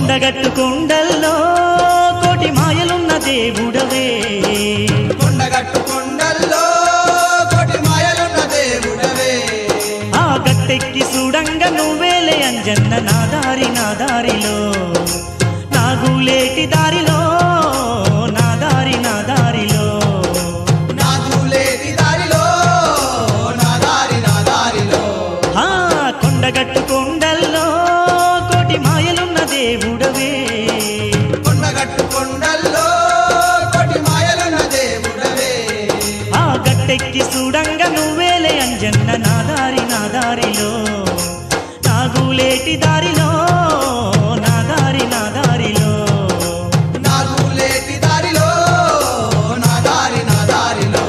కొండగట్టు కొండల్లో కోటి మాయలున్న దేవుడవే కొండగట్టు కొండల్లో కోటి మాయలున్న దేవుడవే ఆ గట్టెక్కి చూడంగా నువ్వేలే అంజన్న నా దారి నా దారిలో నాగులేటి దారిలో నా దారి నా దారిలో నా దూలేటి దారిలో నా దారి నా దారిలో ఆ కొండగట్టు కొండల్లో కోటి మాయలున్న దేవుడవే కొండగట్టు కొండల్లో కోటి మాయలున్న దేవుడవే ఆ గట్టెక్కి చూడంగా నువ్వేలే అంజన్న నా దారి నా దారిలో నాగులేటి దారిలో నా దారి నా దారిలో నా దూలేటి దారిలో నా దారి నా దారిలో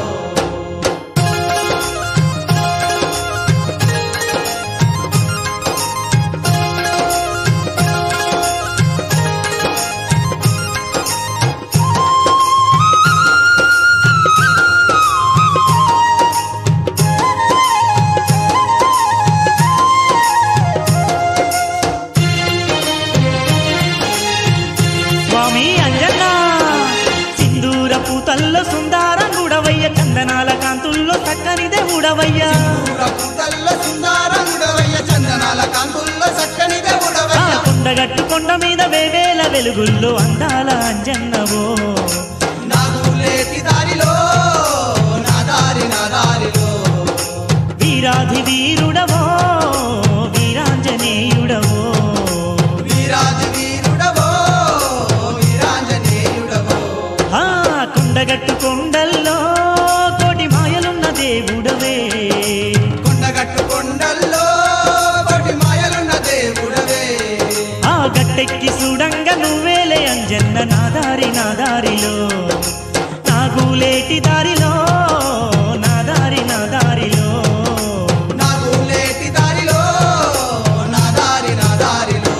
స్వామి అంజన్న సింధూర పూతల్లో సుందారంగుడవయ్య చందనాల కాంతుల్లో చక్కని దేవుడవయ్య పూతల్ల సుందరంగుడవయ్య చందనాల కాంతుల్లో చక్కని ఆ దేవుడవయ్య కొండగట్టు కొండ మీద వేవేల వెలుగుల్లో అందాల అంజన్నవో నా దూలేటి దారిలో నా దారి నా దారిలో వీరాధి వీరుడవో వీరాంజనేయుడవో వీరాజు వీరుడవో వీరాంజనేయుడవో ఆ కొండగట్టు కొండల్లో కోటి మాయలున్న దేవుడవే కొండగట్టు కొండల్లో కోటి మాయలున్న దేవుడవే ఆ గట్టెక్కి చూడంగా నువ్వేలే అంజన్న నా దారి నా దారిలో నాగులేటి దారిలో నా దారి నా దారిలో నా దూలేటి దారిలో నా దారి నా దారిలో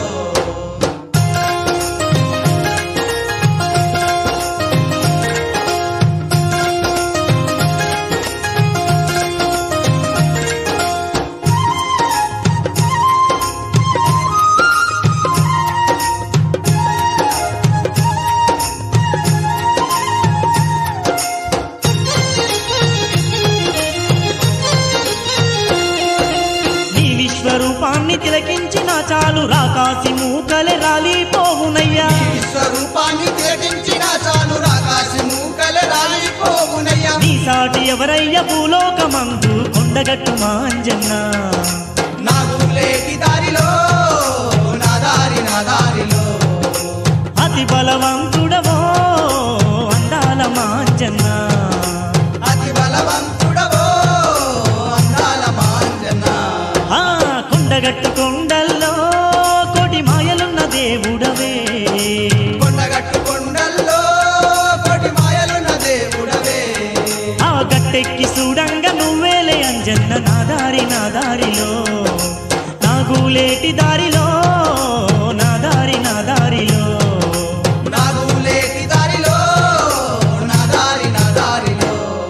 నీ విశ్వరూపాన్ని తిలకించిన చాలు రాకాసి మూకలే రాలిపోవునయ్యా విశ్వరూపాన్ని తేటించిన చాలు రాకాశి మూకలే రాలిపోవునయ్యా నీ సాటి ఎవరయ్య భూలోకమందు కొండగట్టు మాంజన్న నా దూలేటి దారిలో నా దారి నా దారిలో అతి బలవంతుడవో అందాల మాంజన్న అతి బలవంతుడవో అందాల మాంజన ఆ కొండగట్టు కొండల్లో కోటి మాయలున్న దేవుడవే కొండగట్టు కొండల్లో కోటి మాయలున్న దేవుడవే ఆ గట్టెక్కి చూడంగా నువ్వేలే అంజన్న నా దారి నా దారిలో నాగులేటి దారిలో నా దారి నా దారిలో నా దూలేటి దారిలో నా దారి నా దారిలో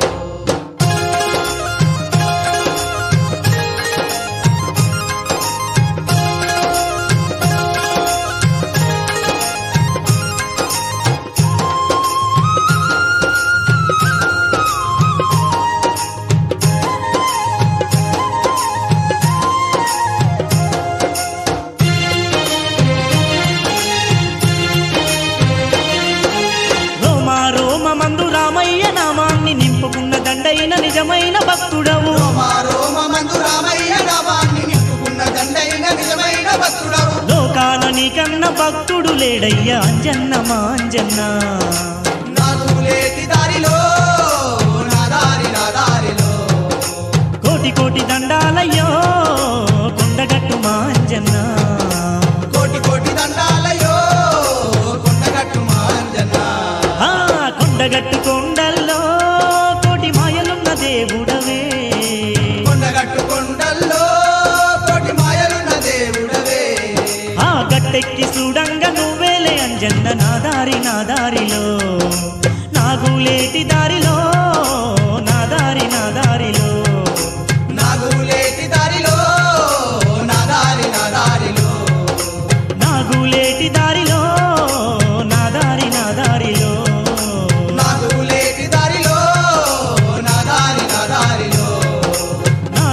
రోమా రోమ మందు రామయ్య నామాన్ని నింపుకున్న దండైన నిజమైన భక్తుడవు రోమా రోమ మందు రామయ్య నామాన్ని నింపుకున్న దండైన నిజమైన భక్తుడవు లోకాల నీకన్న భక్తుడు లేడయ్యా అంజన్న మా అంజన్న నా దూలేటి దారిలో నా దారి నా దారిలో కోటి కోటి దండాలయ్యో కొండగట్టు మా అంజన్న కోటి కోటి దండాలయో కొండగట్టు మాంజన ఆ కొండగట్టు కొండల్లో కోటి మాయలున్న దేవుడవే కొండగట్టు కొండల్లో కోటి మాయలున్న దేవుడవే ఆ గట్టెక్కి చూడంగా నువ్వేలే అంజన్న నా దారి నా దారిలో నాగులేటి దారిలో నా దారి నా దారిలో నాగులేటి దారిలో నా దారి నా దారిలో నాగులేటి దారిలో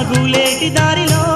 గూలేటి దారిలో